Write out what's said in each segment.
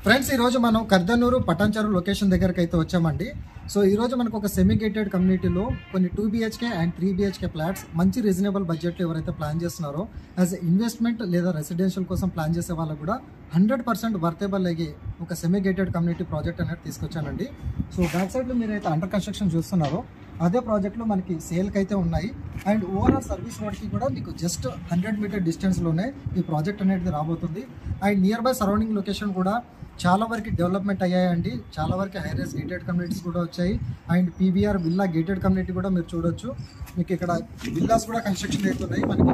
friends ఈ రోజు మనం కర్దనూరు పటాన్చెరు లొకేషన్ దగ్గరకు అయితే వచ్చామండి సో ఈ రోజు మనకు ఒక సెమీ గేటెడ్ కమ్యూనిటీలో కొన్ని two BHK and three BHK flats మంచి రీజనబుల్ బడ్జెట్లో ఎవరైతే ప్లాన్ చేస్తున్నారో యాజ్ ఇన్వెస్ట్మెంట్ లేదా రెసిడెన్షియల్ కోసం ప్లాన్ చేసే వాళ్ళకు కూడా హండ్రెడ్ పర్సెంట్ వర్తేబుల్ అయ్యే ఒక సెమీ గేటెడ్ కమ్యూనిటీ ప్రాజెక్ట్ అనేది తీసుకొచ్చానండి సో బ్యాక్ సైడ్లో మీరైతే అండర్ కన్స్ట్రక్షన్ చూస్తున్నారో అదే ప్రాజెక్ట్లో మనకి సేల్కి అయితే ఉన్నాయి అండ్ ఓవరాల్ సర్వీస్ రోడ్కి కూడా మీకు జస్ట్ హండ్రెడ్ మీటర్ డిస్టెన్స్లోనే ఈ ప్రాజెక్ట్ అనేది రాబోతుంది and nearby surrounding location కూడా చాలా వరకు డెవలప్మెంట్ అయ్యాయండి చాలా వరకు హైరేస్ గేటెడ్ కమ్యూనిటీస్ కూడా వచ్చాయి and PBR villa gated community కూడా మీరు చూడొచ్చు మీకు ఇక్కడ విల్లాస్ కూడా కన్స్ట్రక్షన్ అవుతున్నాయి మనకి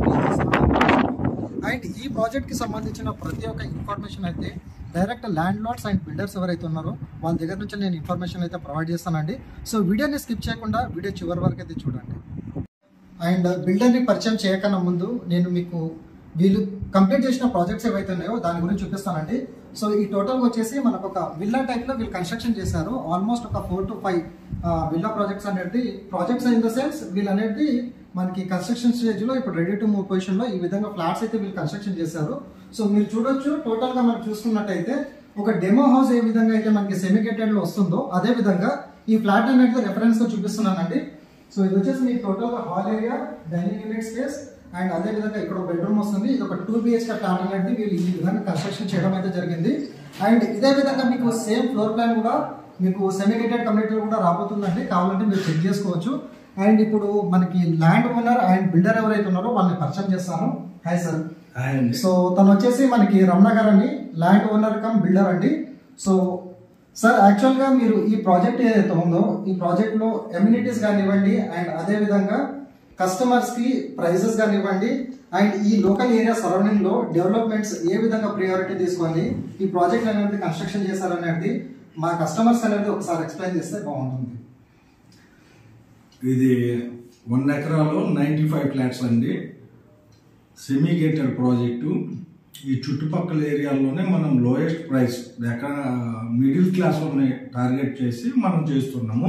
అండ్ ఈ ప్రాజెక్ట్ కి సంబంధించిన ప్రతి ఒక్క ఇన్ఫర్మేషన్ అయితే direct landlords and builders ఎవరైతే ఉన్నారో వాళ్ళ దగ్గర నుంచి నేను ఇన్ఫర్మేషన్ అయితే ప్రొవైడ్ చేస్తానండి సో వీడియోని స్కిప్ చేయకుండా వీడియో చివరి వరకు అయితే చూడండి అండ్ బిల్డర్ని పరిచయం చేయకన్నా ముందు నేను మీకు వీళ్ళు కంప్లీట్ చేసిన ప్రాజెక్ట్స్ ఏవైతే ఉన్నాయో దాని గురించి చూపిస్తానండి సో ఈ టోటల్ వచ్చేసి మనకు ఒక విల్లా టైప్ లో వీళ్ళు కన్స్ట్రక్షన్ చేశారు ఆల్మోస్ట్ ఒక four to five villa projects అనేది ప్రాజెక్ట్స్ ఇన్ ద సెన్స్ వీళ్ళు అనేది మనకి కన్స్ట్రక్షన్ స్టేజ్ లో ఇప్పుడు రెడీ టు మూవ్ పొజిషన్ లో ఈ విధంగా ఫ్లాట్స్ అయితే వీళ్ళు కన్స్ట్రక్షన్ చేశారు సో మీరు చూడొచ్చు టోటల్ గా మనం చూసుకున్నట్టయితే ఒక డెమో హౌస్ ఏ విధంగా అయితే మనకి సెమికేటెడ్ లో వస్తుందో అదే విధంగా ఈ ఫ్లాట్ అనేది రెఫరెన్స్ గా చూపిస్తున్నానండి సో ఇది వచ్చేసి మీకు టోటల్ గా hall area dining unit space and అదే విధంగా ఇక్కడ బెడ్రూమ్ వస్తుంది ఇది ఒక టూ బిహెచ్కే ఫ్లాట్ అనేది వీళ్ళు ఈ విధంగా కన్స్ట్రక్షన్ చేయడం అయితే జరిగింది అండ్ ఇదే విధంగా మీకు సేమ్ ఫ్లోర్ ప్లాన్ కూడా మీకు సెమికేటెడ్ కమ్యూనిటీ కూడా రాబోతుందండి కావాలంటే మీరు చెక్ చేసుకోవచ్చు అండ్ ఇప్పుడు మనకి ల్యాండ్ ఓనర్ అండ్ బిల్డర్ ఎవరైతే ఉన్నారో వాళ్ళని పరిచయం చేస్తాను హాయ్ సార్ అండ్ సో తను వచ్చేసి మనకి రమణ గారు అండి ల్యాండ్ ఓనర్ కమ్ బిల్డర్ అండి సో సార్ యాక్చువల్గా మీరు ఈ ప్రాజెక్ట్ ఏదైతే ఉందో ఈ ప్రాజెక్ట్లో ఎమ్యూనిటీస్ కానివ్వండి అండ్ అదే విధంగా కస్టమర్స్ కి ప్రైజెస్ కానివ్వండి అండ్ ఈ లోకల్ ఏరియా సరౌండింగ్ లో డెవలప్మెంట్స్ ఏ విధంగా ప్రియారిటీ తీసుకొని ఈ ప్రాజెక్ట్ అనేది కన్స్ట్రక్షన్ చేశారనేది మా కస్టమర్స్ అనేది ఒకసారి ఎక్స్ప్లెయిన్ చేస్తే బాగుంటుంది ఇది వన్ ఎకరాలో నైంటీ ఫైవ్ ఫ్లాట్స్ అండి సెమీ గేటెడ్ ప్రాజెక్టు ఈ చుట్టుపక్కల ఏరియాల్లోనే మనం లోయెస్ట్ ప్రైస్ ఎక్కడ మిడిల్ క్లాస్ వాళ్ళని టార్గెట్ చేసి మనం చేస్తున్నాము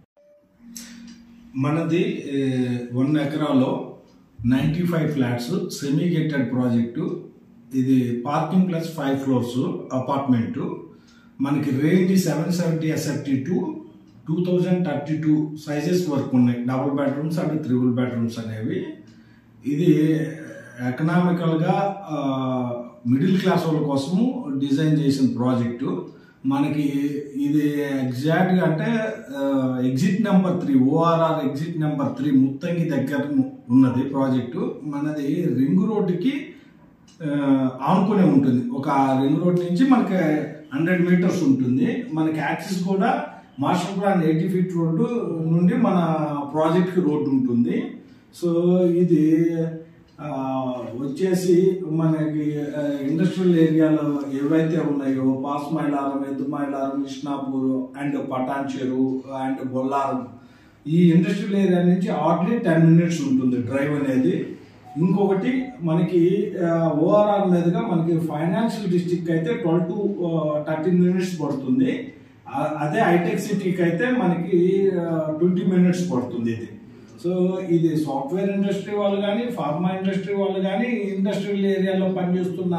మనది వన్ ఎకరాలో ninety five flats semi gated project ఇది parking plus five floors apartment మనకి range seven seventy SFT to two thousand thirty two sizes వరకు ఉన్నాయి double bedrooms and triple bedrooms అనేవి ఇది ఎకనామికల్గా మిడిల్ క్లాస్ వాళ్ళ కోసము డిజైన్ చేసిన ప్రాజెక్టు మనకి ఇది ఎగ్జాక్ట్గా అంటే exit number three ORR exit number three Muthangi దగ్గర ఉన్నది ప్రాజెక్టు మనది రింగ్ రోడ్డుకి ఆ, ఆనుకునే ఉంటుంది ఒక రింగ్ రోడ్ నుంచి మనకి హండ్రెడ్ మీటర్స్ ఉంటుంది మనకి యాక్సిస్ కూడా master plan eighty feet road నుండి మన ప్రాజెక్ట్కి రోడ్డు ఉంటుంది సో ఇది ఆ, వచ్చేసి మనకి ఆ, ఇండస్ట్రియల్ ఏరియాలో ఏవైతే ఉన్నాయో పాస్ మైలారం ఎద్దు మైలారం కృష్ణాపూర్ అండ్ పటాన్ చెరు అండ్ బొల్లారం ఈ ఇండస్ట్రియల్ ఏరియా నుంచి హార్డ్లీ టెన్ మినిట్స్ ఉంటుంది డ్రైవ్ అనేది ఇంకొకటి మనకి ఓఆర్ఆర్ మీదుగా మనకి ఫైనాన్షియల్ డిస్ట్రిక్ట్ అయితే ట్వెల్వ్ టు థర్టీన్ మినిట్స్ పడుతుంది ఆ- అదే హైటెక్ సిటీకి అయితే మనకి ట్వంటీ మినిట్స్ పడుతుంది ఇది సో ఇది సాఫ్ట్వేర్ ఇండస్ట్రీ వాళ్ళు కానీ ఫార్మా ఇండస్ట్రీ వాళ్ళు కానీ ఇండస్ట్రియల్ ఏరియాలో పనిచేస్తున్న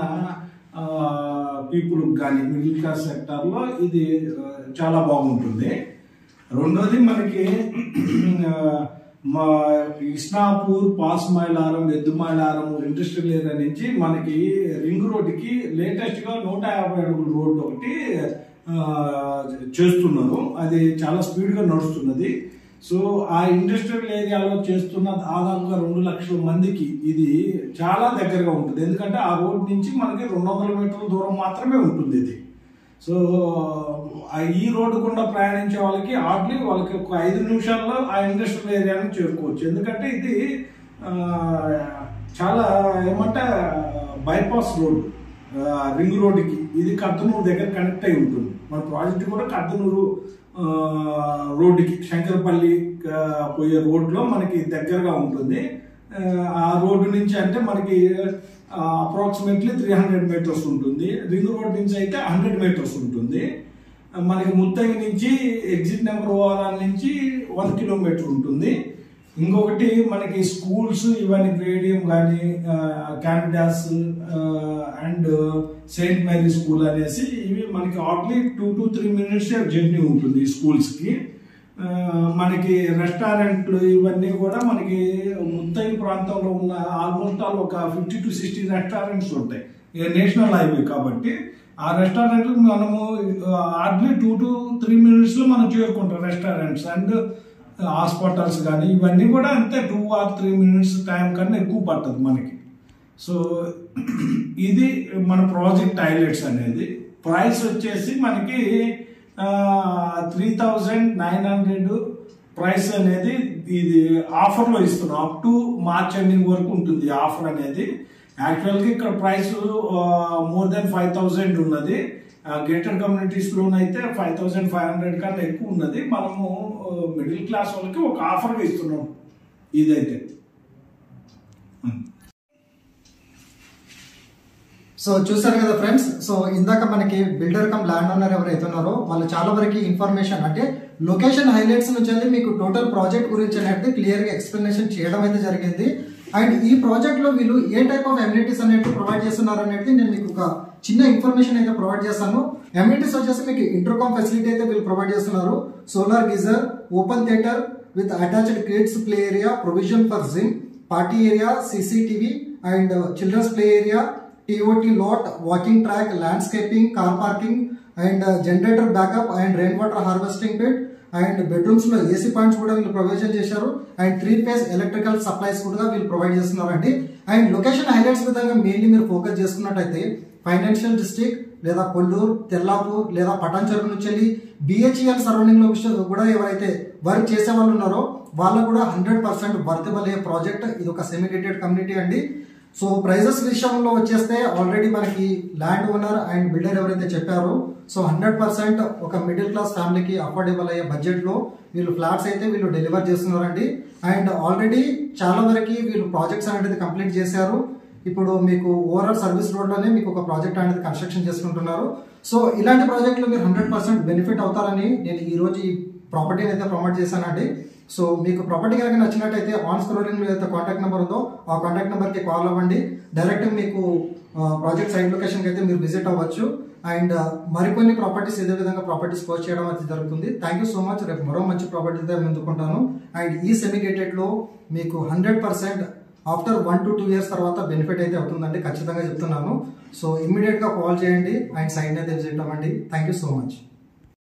పీపుల్ కానీ మిడిల్ క్లాస్ సెక్టార్లో ఇది ఆ, చాలా బాగుంటుంది రెండోది మనకి ఆ, మా ఇస్నాపూర్ పాస్ మైలారం ఎద్దు మైలారం ఇండస్ట్రియల్ ఏరియా నుంచి మనకి రింగ్ రోడ్డుకి లేటెస్ట్ గా నూట యాభై అడుగుల రోడ్డు ఒకటి ఆ, చేస్తున్నారు అది చాలా స్పీడ్ గా నడుస్తున్నది సో ఆ ఇండస్ట్రియల్ ఏరియాలో చేస్తున్న దాదాపుగా రెండు లక్షల మందికి ఇది చాలా దగ్గరగా ఉంటుంది ఎందుకంటే ఆ రోడ్ నుంచి మనకి రెండు వందల మీటర్ల దూరం మాత్రమే ఉంటుంది ఇది సో ఆ ఈ రోడ్డు గుండా ప్రయాణించే వాళ్ళకి హార్డ్లీ వాళ్ళకి ఒక ఐదు నిమిషాల్లో ఆ ఇండస్ట్రియల్ ఏరియాని చేరుకోవచ్చు ఎందుకంటే ఇది ఆ, చాలా ఏమంటే బైపాస్ రోడ్ రింగ్ రోడ్డుకి ఇది కర్దనూరు దగ్గర కనెక్ట్ అయి ఉంటుంది మన ప్రాజెక్ట్ కూడా కర్దనూరు ఆ, రోడ్డుకి శంకరపల్లి ఆ, పోయే రోడ్లో మనకి దగ్గరగా ఉంటుంది ఆ, ఆ రోడ్డు నుంచి అంటే మనకి అప్రాక్సిమేట్లీ త్రీ హండ్రెడ్ మీటర్స్ ఉంటుంది రింగ్ రోడ్ నుంచి అయితే హండ్రెడ్ మీటర్స్ ఉంటుంది ఆ, మనకి ముత్తంగి నుంచి ఎగ్జిట్ నెంబర్ ఓఆర్ఆర్ నుంచి వన్ కిలోమీటర్ ఉంటుంది ఇంకొకటి మనకి స్కూల్స్ ఇవన్నీ గ్రేడియం కానీ క్యాన్డాస్ అండ్ సెయింట్ మేరీ స్కూల్ అనేసి ఇవి మనకి hardly two to three minutes journey ఉంటుంది ఈ స్కూల్స్కి ఆ, మనకి రెస్టారెంట్లు ఇవన్నీ కూడా మనకి ముత్తై ప్రాంతంలో ఉన్న ఆల్మోస్ట్ ఆల్ ఒక ఫిఫ్టీ టు సిక్స్టీ రెస్టారెంట్స్ ఉంటాయి ఇది నేషనల్ హైవే కాబట్టి ఆ రెస్టారెంట్లు మనము హార్డ్లీ టూ టు త్రీ మినిట్స్లో మనం చేరుకుంటాం రెస్టారెంట్స్ అండ్ హాస్పిటల్స్ కానీ ఇవన్నీ కూడా అంతే two or three minutes time కన్నా ఎక్కువ పడుతుంది మనకి సో ఇది మన ప్రాజెక్ట్ హైలైట్స్ అనేది ప్రైస్ వచ్చేసి మనకి three thousand nine hundred price అనేది ఇది ఆఫర్లో ఇస్తున్నాం అప్ టు మార్చ్ ఎండింగ్ వరకు ఉంటుంది ఆఫర్ అనేది యాక్చువల్గా ఇక్కడ price more than five thousand ఉన్నది గేటెడ్ కమ్యూనిటీస్ లోన్ అయితే ఫైవ్ థౌసండ్ ఫైవ్ హండ్రెడ్ కన్నా ఎక్కువ ఉన్నది మనము మిడిల్ క్లాస్ వాళ్ళకి ఒక ఆఫర్గా ఇస్తున్నాం ఇదైతే సో చూసారు కదా ఫ్రెండ్స్ సో ఇందాక మనకి బిల్డర్ కమ్ ల్యాండ్ ఓనర్ ఎవరైతే ఉన్నారో వాళ్ళు చాలా వరకు ఇన్ఫర్మేషన్ అంటే లొకేషన్ హైలైట్స్ నుంచి వెళ్ళి మీకు టోటల్ ప్రాజెక్ట్ గురించి అనేది క్లియర్ గా ఎక్స్ప్లెనేషన్ చేయడం అయితే జరిగింది అండ్ ఈ ప్రాజెక్ట్ లో వీళ్ళు ఏ టైప్ ఆఫ్ ఎమ్యూనిటీస్ అనేవి ప్రొవైడ్ చేస్తున్నారు అనేది నేను మీకు ఒక చిన్న ఇన్ఫర్మేషన్ అయితే ప్రొవైడ్ చేస్తాను ఎమ్యూనిటీస్ వచ్చేసి మీకు ఇంటర్కామ్ ఫెసిలిటీ అయితే వీళ్ళు ప్రొవైడ్ చేస్తున్నారు solar geyser open theatre with attached kids play area provision for gym party area CCTV and children's play area TOT lot walking track landscaping car parking and generator backup and rain water harvesting pit and bedrooms లో AC points కూడా వీళ్ళు provision చేశారు and three phase electrical supplies కూడా వీళ్ళు provide చేస్తున్నారండి and location highlights విధంగా mainly మీరు focus చేసుకున్నట్టయితే ఫైనాన్షియల్ డిస్ట్రిక్ట్ లేదా కొల్లూరు తెల్లాపూర్ లేదా పటాన్చెరు నుంచి వెళ్ళి బిహెచ్ఎల్ సరౌండింగ్ లో విషయం కూడా ఎవరైతే వర్క్ చేసే వాళ్ళు ఉన్నారో వాళ్ళకు కూడా హండ్రెడ్ పర్సెంట్ వర్తబుల్ అయ్యే ప్రాజెక్ట్ ఇది ఒక సెమీ డేటెడ్ కమ్యూనిటీ అండి సో ప్రైజెస్ విషయంలో వచ్చేస్తే ఆల్రెడీ మనకి ల్యాండ్ ఓనర్ అండ్ బిల్డర్ ఎవరైతే చెప్పారో సో హండ్రెడ్ పర్సెంట్ ఒక మిడిల్ క్లాస్ ఫ్యామిలీకి అఫోర్డబుల్ అయ్యే బడ్జెట్ లో వీళ్ళు ఫ్లాట్స్ అయితే వీళ్ళు డెలివర్ చేస్తున్నారండి అండ్ ఆల్రెడీ చాలా వరకు వీళ్ళు ప్రాజెక్ట్స్ అనేది కంప్లీట్ చేశారు ఇప్పుడు మీకు ఓవరాల్ సర్వీస్ రోడ్ లోనే మీకు ఒక ప్రాజెక్ట్ అనేది కన్స్ట్రక్షన్ చేసుకుంటున్నారు సో ఇలాంటి ప్రాజెక్టులు మీరు హండ్రెడ్ పర్సెంట్ బెనిఫిట్ అవుతారని నేను ఈ రోజు ఈ ప్రాపర్టీని అయితే ప్రమోట్ చేశానండి సో మీకు ప్రాపర్టీ కనుక నచ్చినట్టయితే ఆన్ స్క్రోలింగ్ లో అయితే కాంటాక్ట్ నెంబర్ ఉందో ఆ కాంటాక్ట్ నెంబర్ కి కాల్ అవ్వండి డైరెక్ట్ మీకు ప్రాజెక్ట్ సైట్ లొకేషన్ కి అయితే మీరు విజిట్ అవ్వచ్చు అండ్ మరికొన్ని ప్రాపర్టీస్ ఇదే విధంగా ప్రాపర్టీస్ పోస్ట్ చేయడం అయితే జరుగుతుంది థ్యాంక్ యూ సో మచ్ రేపు మరో మంచి ప్రాపర్టీస్ ముందుకుంటాను అండ్ ఈ సెమిగేటెడ్ లో మీకు hundred percent after one to two years తర్వాత బెనిఫిట్ అయితే అవుతుందండి ఖచ్చితంగా చెప్తున్నాను సో ఇమ్మీడియట్ గా కాల్ చేయండి అండ్ సైట్ అయితే విజిట్ అవ్వండి థ్యాంక్ యూ సో మచ్